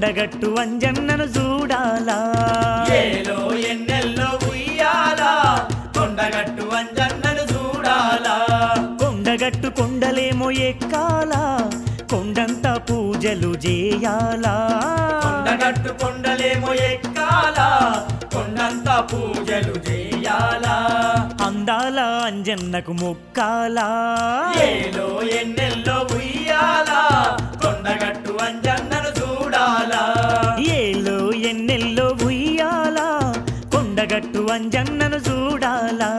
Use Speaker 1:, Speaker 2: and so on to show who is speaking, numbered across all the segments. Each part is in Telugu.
Speaker 1: కొండగట్టు అంజన్నను చూడాలా
Speaker 2: ఏలో ఎన్నెల్లో ఉయ్యాలా కొండగట్టు అంజన్నను చూడాలా
Speaker 1: కొండగట్టు కొండలేమో ఎక్కాలా కొండంత పూజలు చేయాలా
Speaker 2: కొండగట్టు కొండలేమో ఎక్కాలా కొండంత పూజలు చేయాలా
Speaker 1: అందాల అంజన్నకు మొక్కాలా
Speaker 2: ఏలో ఎన్నెల్లో ఉయ్యాలా కొండగట్టు అంజన్నను చూడాలా
Speaker 1: ఏలో ఎన్నెల్లో ఉయ్యాలా కొండగట్టు అంజన్నను చూడాలా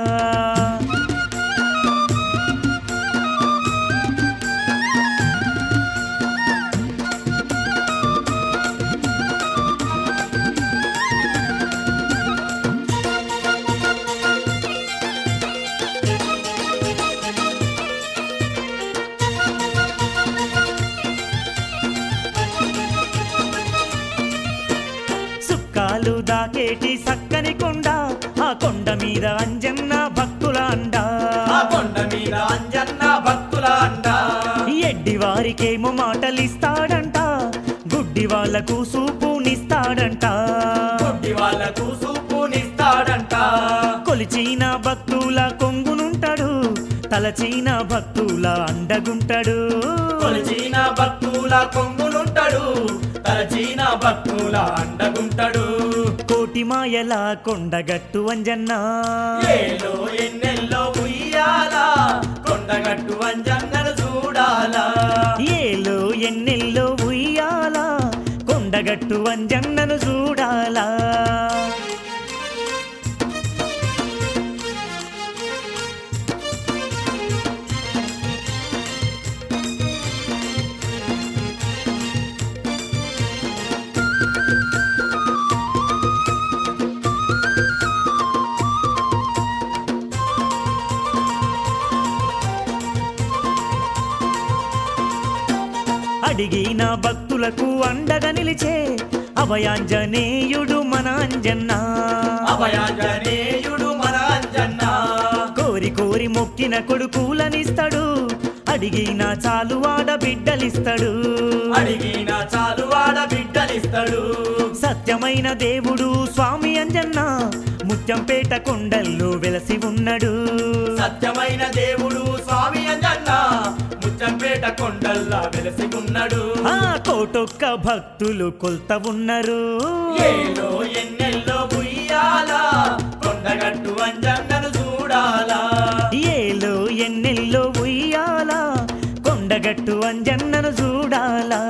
Speaker 1: సుక్కాలు దాకేటి సక్కని కొండ ఆ కొండ మీద అంజన్న భక్తుల అండా
Speaker 2: ఆ కొండ మీద అంజన్న భక్తుల అండ
Speaker 1: ఎడ్డి వారికేమో మాటలిస్తాడంట గుడ్డి వాళ్లకు సూపునిస్తాడంట
Speaker 2: గుడ్డి వాళ్ళకు సూపునిస్తాడంట
Speaker 1: కొలిచిన భక్తుల కొంగునుంటాడు తలచిన భక్తుల అండగుంటాడు
Speaker 2: కొలిచిన భక్తుల కొంగులుంటాడు తలచిన భక్తుల అండగుంటాడు
Speaker 1: కోటి మాయల కొండగట్టు అంజన్న
Speaker 2: ఏలో ఎన్నెల్లో ఉయ్యాలా కొండగట్టు అంజన్నను చూడాలా
Speaker 1: ఏలో ఎన్నెల్లో ఉయ్యాలా కొండగట్టు అంజన్నను చూడాలా అడిగిన భక్తులకు అండగా నిలిచే అభయాంజనేయుడు మన అంజన్న
Speaker 2: అభయాంజనేయుడు మన అంజన్న
Speaker 1: కోరి కోరి మొక్కిన కొడుకులనిస్తాడు అడిగిన చాలు వాడ బిడ్డలిస్తాడు
Speaker 2: అడిగిన చాలు వాడ బిడ్డలిస్తాడు
Speaker 1: సత్యమైన దేవుడు స్వామి అంజన్న ముత్యంపేట కొండల్లో వెలసి ఉన్నాడు
Speaker 2: సత్యమైన దేవుడు స్వామి అంజన్న ముచ్చంపేట కొండల్లా వెలసి ఉన్నాడు
Speaker 1: ఆ కోటొక్క భక్తులు కొల్త ఉన్నారు
Speaker 2: ఏలో ఎన్నెల్లో ఉయ్యాలా కొండగట్టు అంజన్నను చూడాలా
Speaker 1: ఏలో ఎన్నెల్లో ఉయ్యాలా కొండగట్టు అంజన్నను చూడాలా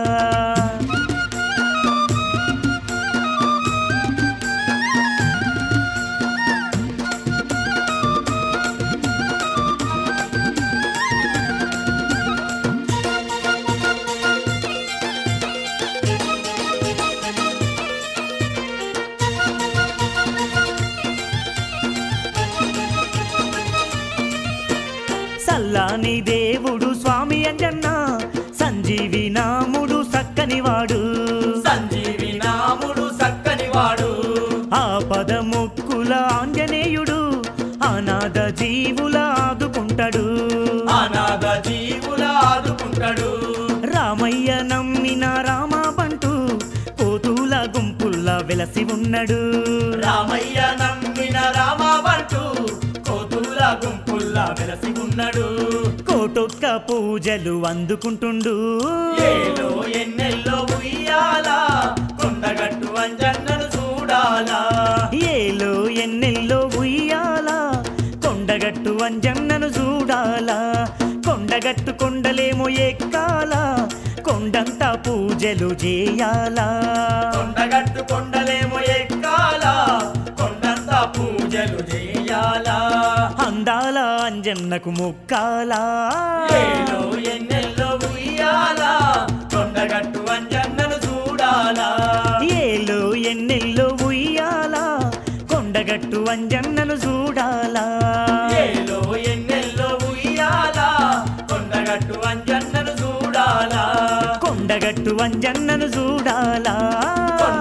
Speaker 1: సల్లాని దేవుడు స్వామి అంజన్న సంజీవి నాముడు సక్కనివాడు
Speaker 2: సంజీవి నాముడు సక్కని వాడు
Speaker 1: ఆపద ముక్కుల ఆంజనేయుడు అనాథ జీవుల ఆదుకుంటాడు
Speaker 2: అనాథ జీవుల ఆదుకుంటాడు
Speaker 1: రామయ్య నమ్మిన రామ బంటూ కోతుల గుంపుల్లా వెలసి ఉన్నాడు
Speaker 2: రామయ్య నమ్మిన రామబంటూ కోతుల గుంపుల్లా వెలసి ఉన్నాడు
Speaker 1: కోటొక్క పూజలు అందుకుంటుండు
Speaker 2: ఏలో ఎన్నెల్లో ఉయ్యాలా కొండగట్టు అంజన్నను చూడాలా
Speaker 1: ఏలో ఎన్నెల్లో ఉయ్యాలా కొండగట్టు అంజన్నను చూడాలా కొండగట్టు కొండలేమో ఎక్కాలా కొండంతా పూజలు చేయాలా
Speaker 2: కొండగట్టు కొండలేమో ఎక్కాలా కొండంతా పూజలు చేయాలా
Speaker 1: అందాల అంజన్నకు మొక్కాలా
Speaker 2: ఏలో ఎన్నెల్లో ఉయ్యాలా కొండగట్టు అంజన్నను చూడాలా
Speaker 1: ఏలో ఎన్నెల్లో ఉయ్యాలా కొండగట్టు అంజన్నను చూడాలా
Speaker 2: ఏలో ఎన్నెల్లో ఉయ్యాలా కొండగట్టు అంజన్నను చూడాలా
Speaker 1: కొండగట్టు అంజన్నను చూడాలా
Speaker 2: కొండ